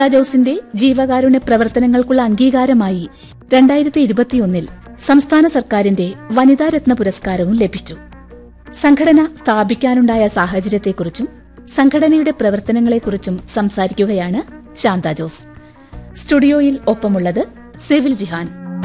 ജോസിന്റെ ജീവകാരുണ്യ പ്രവർത്തനങ്ങൾക്കുള്ള അംഗീകാരമായി രണ്ടായിരത്തി ഇരുപത്തിയൊന്നിൽ സംസ്ഥാന സർക്കാരിന്റെ വനിതാരത്ന പുരസ്കാരവും ലഭിച്ചു സംഘടന സ്ഥാപിക്കാനുണ്ടായ സാഹചര്യത്തെക്കുറിച്ചും സംഘടനയുടെ പ്രവർത്തനങ്ങളെക്കുറിച്ചും സംസാരിക്കുകയാണ് ശാന്ത ജോസ് സ്റ്റുഡിയോയിൽ ഒപ്പമുള്ളത് സിവിൽ ജിഹാൻ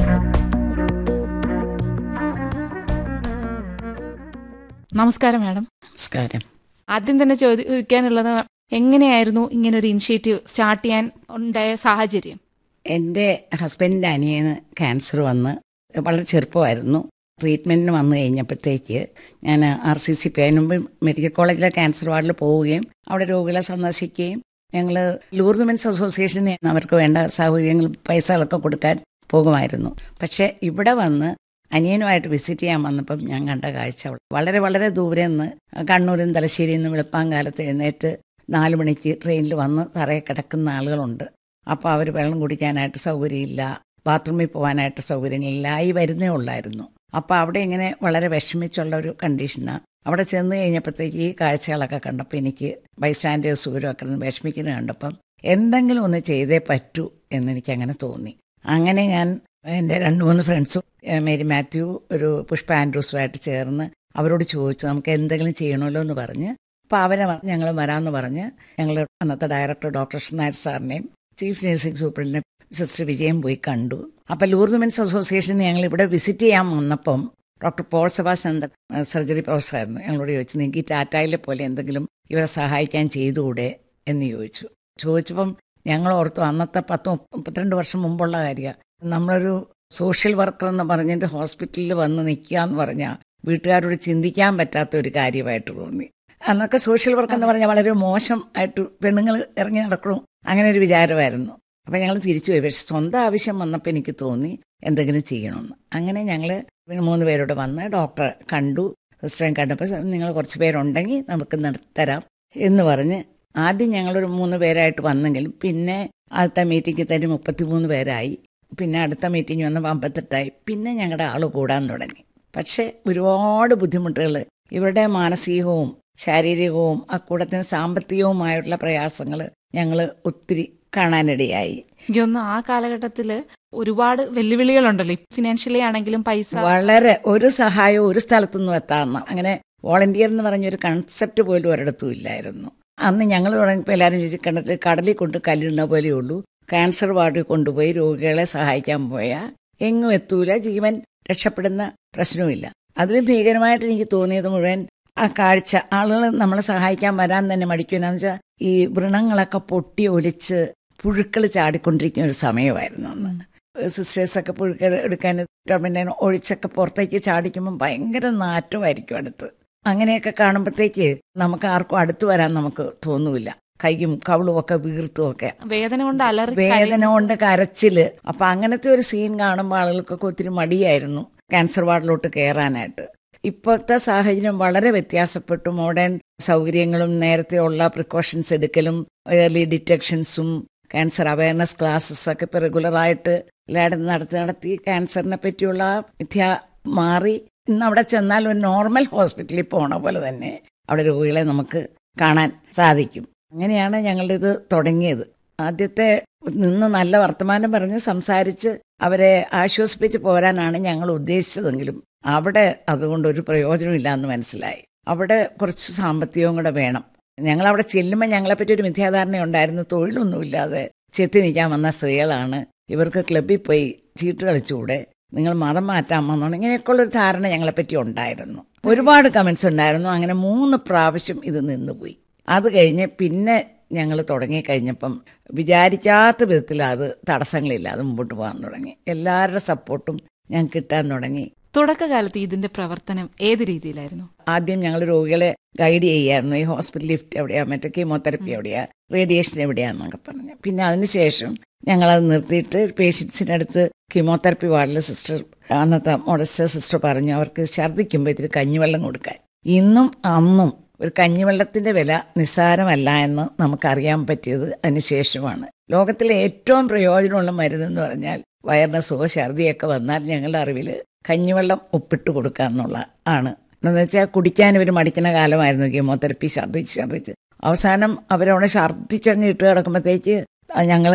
നമസ്കാരം മാഡം നമസ്കാരം ആദ്യം തന്നെ ചോദിക്കാനുള്ളത് എങ്ങനെയായിരുന്നു ഇങ്ങനെ ഒരു ഇനിഷ്യേറ്റീവ് സ്റ്റാർട്ട് ചെയ്യാൻ ഉണ്ടായ സാഹചര്യം എൻ്റെ ഹസ്ബൻഡിൻ്റെ അനിയന് ക്യാൻസർ വന്ന് വളരെ ചെറുപ്പമായിരുന്നു ട്രീറ്റ്മെൻറ്റിന് വന്നു കഴിഞ്ഞപ്പോഴത്തേക്ക് ഞാൻ ആർ സി സി പി അതിന് മുമ്പ് മെഡിക്കൽ കോളേജിലെ ക്യാൻസർ വാർഡിൽ പോവുകയും അവിടെ രോഗികളെ സന്ദർശിക്കുകയും ഞങ്ങൾ ലൂർദ് മെൻസ് അസോസിയേഷന് അവർക്ക് വേണ്ട സൗകര്യങ്ങൾ പൈസകളൊക്കെ കൊടുക്കാൻ പോകുമായിരുന്നു പക്ഷേ ഇവിടെ വന്ന് അനിയനുമായിട്ട് വിസിറ്റ് ചെയ്യാൻ വന്നപ്പം ഞാൻ കണ്ട കാഴ്ച വളരെ വളരെ ദൂരെ നിന്ന് കണ്ണൂരിൽ നിന്ന് തലശ്ശേരിയിൽ നിന്ന് വെളുപ്പാങ്കാലത്ത് എഴുന്നേറ്റ് നാല് മണിക്ക് ട്രെയിനിൽ വന്ന് തറയെ കിടക്കുന്ന ആളുകളുണ്ട് അപ്പോൾ അവർ വെള്ളം കുടിക്കാനായിട്ട് സൗകര്യമില്ല ബാത്റൂമിൽ പോകാനായിട്ട് സൗകര്യങ്ങളില്ല ആയി വരുന്നേ ഉള്ളായിരുന്നു അപ്പോൾ അവിടെ ഇങ്ങനെ വളരെ വിഷമിച്ചുള്ള ഒരു കണ്ടീഷനാണ് അവിടെ ചെന്ന് കഴിഞ്ഞപ്പോഴത്തേക്ക് ഈ കാഴ്ചകളൊക്കെ കണ്ടപ്പോൾ എനിക്ക് ബൈസ്റ്റാൻഡേഴ്സ് ഒക്കെ ഇരുന്ന് വിഷമിക്കുന്നത് കണ്ടപ്പം എന്തെങ്കിലും ഒന്ന് ചെയ്തേ പറ്റൂ എന്നെനിക്ക് അങ്ങനെ തോന്നി അങ്ങനെ ഞാൻ എൻ്റെ രണ്ട് മൂന്ന് ഫ്രണ്ട്സും ഏഹ് മേരി മാത്യു ഒരു പുഷ്പ ആൻഡ്രൂസുമായിട്ട് ചേർന്ന് അവരോട് ചോദിച്ചു നമുക്ക് എന്തെങ്കിലും ചെയ്യണമല്ലോ എന്ന് പറഞ്ഞ് അപ്പോൾ അവരെ ഞങ്ങൾ വരാമെന്ന് പറഞ്ഞ് ഞങ്ങൾ അന്നത്തെ ഡയറക്ടർ ഡോക്ടർ നായർ സാറിനെയും ചീഫ് നഴ്സിംഗ് സൂപ്രണ്ടിനെ സിസ്റ്റർ വിജയം പോയി കണ്ടു അപ്പോൾ ലൂർദ് മെൻസ് അസോസിയേഷൻ ഞങ്ങൾ ഇവിടെ വിസിറ്റ് ചെയ്യാൻ വന്നപ്പം ഡോക്ടർ പോൾ സെബാസ്റ്റ്യൻ സർജറി പ്രൊഫസറായിരുന്നു ഞങ്ങളോട് ചോദിച്ചു നിങ്ങൾക്ക് ഈ ടാറ്റായിലെ പോലെ എന്തെങ്കിലും ഇവരെ സഹായിക്കാൻ ചെയ്തുകൂടെ എന്ന് ചോദിച്ചു ചോദിച്ചപ്പം ഞങ്ങൾ ഓർത്തു അന്നത്തെ പത്ത് മുപ്പത്തിരണ്ട് വർഷം മുമ്പുള്ള കാര്യമാണ് നമ്മളൊരു സോഷ്യൽ വർക്കർ എന്ന് പറഞ്ഞിട്ട് ഹോസ്പിറ്റലിൽ വന്ന് നിൽക്കുക എന്ന് പറഞ്ഞാൽ വീട്ടുകാരോട് ചിന്തിക്കാൻ പറ്റാത്ത ഒരു കാര്യമായിട്ട് തോന്നി അന്നൊക്കെ സോഷ്യൽ വർക്ക് എന്ന് പറഞ്ഞാൽ വളരെ മോശം ആയിട്ട് പെണ്ണുങ്ങൾ ഇറങ്ങി നടക്കണം അങ്ങനെ ഒരു വിചാരമായിരുന്നു അപ്പം ഞങ്ങൾ തിരിച്ചു പോയി പക്ഷെ സ്വന്തം ആവശ്യം വന്നപ്പോൾ എനിക്ക് തോന്നി എന്തെങ്കിലും ചെയ്യണമെന്ന് അങ്ങനെ ഞങ്ങൾ മൂന്ന് പേരോട് വന്ന് ഡോക്ടറെ കണ്ടു സിസ്റ്ററെ കണ്ടപ്പോൾ നിങ്ങൾ കുറച്ച് പേരുണ്ടെങ്കിൽ നമുക്ക് നടത്തരാം എന്ന് പറഞ്ഞ് ആദ്യം ഞങ്ങളൊരു മൂന്ന് പേരായിട്ട് വന്നെങ്കിലും പിന്നെ ആദ്യത്തെ മീറ്റിംഗിൽ തന്നെ മുപ്പത്തിമൂന്ന് പേരായി പിന്നെ അടുത്ത മീറ്റിംഗ് വന്നപ്പോൾ അമ്പത്തെട്ടായി പിന്നെ ഞങ്ങളുടെ ആൾ കൂടാൻ തുടങ്ങി പക്ഷേ ഒരുപാട് ബുദ്ധിമുട്ടുകൾ ഇവരുടെ മാനസികവും ശാരീരികവും അക്കൂടത്തിന് സാമ്പത്തികവുമായിട്ടുള്ള പ്രയാസങ്ങൾ ഞങ്ങൾ ഒത്തിരി കാണാനിടയായി എനിക്കൊന്ന് ആ കാലഘട്ടത്തില് ഒരുപാട് വെല്ലുവിളികളുണ്ടല്ലോ ഫിനാൻഷ്യലി ആണെങ്കിലും പൈസ വളരെ ഒരു സഹായവും ഒരു സ്ഥലത്തുനിന്നും എത്താമെന്ന് അങ്ങനെ വോളണ്ടിയർ എന്ന് പറഞ്ഞൊരു കൺസെപ്റ്റ് പോലും ഒരിടത്തും ഇല്ലായിരുന്നു അന്ന് ഞങ്ങൾ തുടങ്ങിയപ്പോൾ എല്ലാവരും ചോദിച്ചു കണ്ടിട്ട് കടലിൽ കൊണ്ട് കല്ലിടുന്ന പോലെയുള്ളൂ ക്യാൻസർ വാർഡിൽ കൊണ്ടുപോയി രോഗികളെ സഹായിക്കാൻ പോയാൽ എങ്ങും എത്തൂല ജീവൻ രക്ഷപ്പെടുന്ന പ്രശ്നവുമില്ല അതിലും ഭീകരമായിട്ട് എനിക്ക് തോന്നിയത് മുഴുവൻ ആ കാഴ്ച ആളുകൾ നമ്മളെ സഹായിക്കാൻ വരാൻ തന്നെ മടിക്കുമെന്നു വെച്ചാൽ ഈ വൃണങ്ങളൊക്കെ പൊട്ടി ഒലിച്ച് പുഴുക്കൾ ചാടിക്കൊണ്ടിരിക്കുന്ന ഒരു സമയമായിരുന്നു അന്ന് സിസ്റ്റേഴ്സൊക്കെ പുഴുക്കൾ എടുക്കാൻ ടെർമിനൽ ഒഴിച്ചൊക്കെ പുറത്തേക്ക് ചാടിക്കുമ്പോൾ ഭയങ്കര നാറ്റമായിരിക്കും അടുത്ത് അങ്ങനെയൊക്കെ കാണുമ്പോഴത്തേക്ക് നമുക്ക് ആർക്കും അടുത്ത് വരാൻ നമുക്ക് തോന്നൂല കൈയും കവളും ഒക്കെ വീർത്തും ഒക്കെ വേദന കൊണ്ട് അലറി വേദന കൊണ്ട് കരച്ചില് അപ്പൊ അങ്ങനത്തെ ഒരു സീൻ കാണുമ്പോൾ ആളുകൾക്കൊക്കെ ഒത്തിരി മടിയായിരുന്നു ക്യാൻസർ വാർഡിലോട്ട് കയറാനായിട്ട് ഇപ്പോഴത്തെ സാഹചര്യം വളരെ വ്യത്യാസപ്പെട്ടു മോഡേൺ സൗകര്യങ്ങളും നേരത്തെ ഉള്ള പ്രിക്കോഷൻസ് എടുക്കലും ഏർലി ഡിറ്റക്ഷൻസും ക്യാൻസർ അവയർനെസ് ക്ലാസ്സസ് ഒക്കെ ഇപ്പൊ റെഗുലറായിട്ട് എല്ലായിടത്തും നടത്തി നടത്തി ക്യാൻസറിനെ പറ്റിയുള്ള വിദ്യ മാറി ഇന്ന് അവിടെ ചെന്നാൽ ഒരു നോർമൽ ഹോസ്പിറ്റലിൽ പോണ പോലെ തന്നെ അവിടെ രോഗികളെ നമുക്ക് കാണാൻ സാധിക്കും അങ്ങനെയാണ് ഞങ്ങളുടെ ഇത് തുടങ്ങിയത് ആദ്യത്തെ നിന്ന് നല്ല വർത്തമാനം പറഞ്ഞ് സംസാരിച്ച് അവരെ ആശ്വസിപ്പിച്ച് പോരാനാണ് ഞങ്ങൾ ഉദ്ദേശിച്ചതെങ്കിലും അവിടെ അതുകൊണ്ട് ഒരു പ്രയോജനമില്ല എന്ന് മനസ്സിലായി അവിടെ കുറച്ച് സാമ്പത്തികവും കൂടെ വേണം ഞങ്ങൾ അവിടെ ചെല്ലുമ്പോൾ ഞങ്ങളെപ്പറ്റി ഒരു മിഥ്യാധാരണ ഉണ്ടായിരുന്നു തൊഴിലൊന്നുമില്ലാതെ ചെത്തി നിൽക്കാൻ വന്ന സ്ത്രീകളാണ് ഇവർക്ക് ക്ലബ്ബിൽ പോയി ചീട്ട് കളിച്ചുകൂടെ നിങ്ങൾ മതം മാറ്റാൻ വന്നോണം ഇങ്ങനെയൊക്കെയുള്ളൊരു ധാരണ ഞങ്ങളെപ്പറ്റി ഉണ്ടായിരുന്നു ഒരുപാട് കമൻസ് ഉണ്ടായിരുന്നു അങ്ങനെ മൂന്ന് പ്രാവശ്യം ഇത് നിന്നുപോയി അത് കഴിഞ്ഞ് പിന്നെ ഞങ്ങൾ തുടങ്ങിക്കഴിഞ്ഞപ്പം വിചാരിക്കാത്ത വിധത്തിൽ അത് തടസ്സങ്ങളില്ലാതെ മുമ്പോട്ട് പോകാൻ തുടങ്ങി എല്ലാവരുടെ സപ്പോർട്ടും ഞങ്ങൾക്ക് കിട്ടാൻ തുടങ്ങി തുടക്കകാലത്ത് ഇതിന്റെ പ്രവർത്തനം ഏത് രീതിയിലായിരുന്നു ആദ്യം ഞങ്ങൾ രോഗികളെ ഗൈഡ് ചെയ്യായിരുന്നു ഈ ഹോസ്പിറ്റൽ ലിഫ്റ്റ് എവിടെയാ മറ്റേ കീമോതെറപ്പി എവിടെയാ റേഡിയേഷൻ എവിടെയാന്നൊക്കെ പറഞ്ഞു പിന്നെ അതിനുശേഷം ഞങ്ങളത് നിർത്തിയിട്ട് പേഷ്യൻസിൻ്റെ അടുത്ത് കീമോതെറപ്പി വാർഡിലെ സിസ്റ്റർ അന്നത്തെ മോഡസ്റ്റർ സിസ്റ്റർ പറഞ്ഞു അവർക്ക് ഛർദ്ദിക്കുമ്പോൾ ഇതിൽ കഞ്ഞിവെള്ളം കൊടുക്കാൻ ഇന്നും അന്നും ഒരു കഞ്ഞിവെള്ളത്തിന്റെ വില നിസ്സാരമല്ല എന്ന് നമുക്കറിയാൻ പറ്റിയത് അതിനുശേഷമാണ് ലോകത്തിലെ ഏറ്റവും പ്രയോജനമുള്ള മരുന്നെന്ന് പറഞ്ഞാൽ വയറിന് സുഖ ഛർദിയൊക്കെ വന്നാൽ ഞങ്ങളുടെ അറിവിൽ കഞ്ഞിവെള്ളം ഉപ്പിട്ട് കൊടുക്കുക എന്നുള്ള ആണ് എന്ന് വെച്ചാൽ കുടിക്കാൻ ഇവർ മടിക്കുന്ന കാലമായിരുന്നു കീമോതെറപ്പി ഛർദ്ദിച്ച് ഛർദ്ദിച്ച് അവസാനം അവരവിടെ ഛർദ്ദിച്ചങ്ങ് ഇട്ട് കിടക്കുമ്പോഴത്തേക്ക് ഞങ്ങൾ